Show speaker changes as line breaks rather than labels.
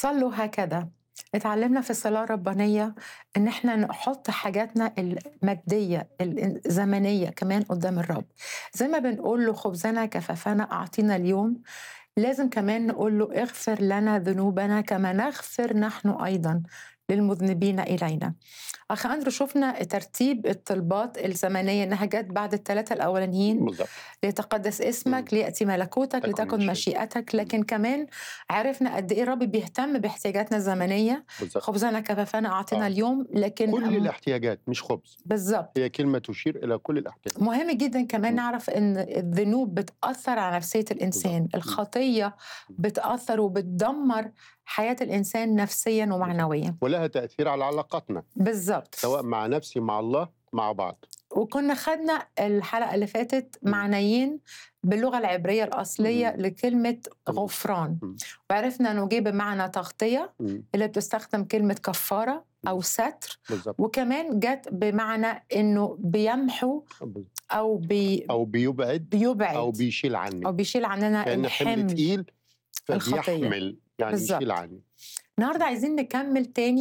صلوا هكذا اتعلمنا في الصلاة الربانية إن إحنا نحط حاجاتنا المادية الزمنية كمان قدام الرب زي ما بنقول له خبزنا كفافنا أعطينا اليوم لازم كمان نقول له اغفر لنا ذنوبنا كما نغفر نحن أيضا للمذنبين إلينا أخ أندرو شفنا ترتيب الطلبات الزمنية إنها جت بعد الثلاثة الأولانيين
بالظبط
ليتقدس اسمك ليأتي ملكوتك
تكن
لتكن مشيئتك لكن كمان عرفنا قد إيه الرب بيهتم باحتياجاتنا الزمنية
بالظبط
خبزنا كفافنا أعطينا
آه.
اليوم لكن
كل
أم-
الاحتياجات مش خبز
بالظبط
هي كلمة تشير إلى كل الاحتياجات
مهم جدا كمان
م.
نعرف ان الذنوب بتاثر على نفسيه الانسان
بالظبط.
الخطيه بتاثر وبتدمر حياه الانسان نفسيا ومعنويا
ولها تأثير على علاقاتنا
بالظبط
سواء مع نفسي مع الله مع بعض
وكنا خدنا الحلقه اللي فاتت معنيين باللغه العبريه الاصليه
م.
لكلمه غفران
م.
وعرفنا انه جه بمعنى تغطيه
مم.
اللي بتستخدم كلمه كفاره او ستر
بالظبط
وكمان جت بمعنى انه بيمحو او بي
أو بيبعد
بيبعد
أو بيشيل عني
او بيشيل عننا
كأن حمل
الحمل
تقيل
الخطية.
فبيحمل يعني
بالظبط.
يشيل عني
النهارده عايزين نكمل تاني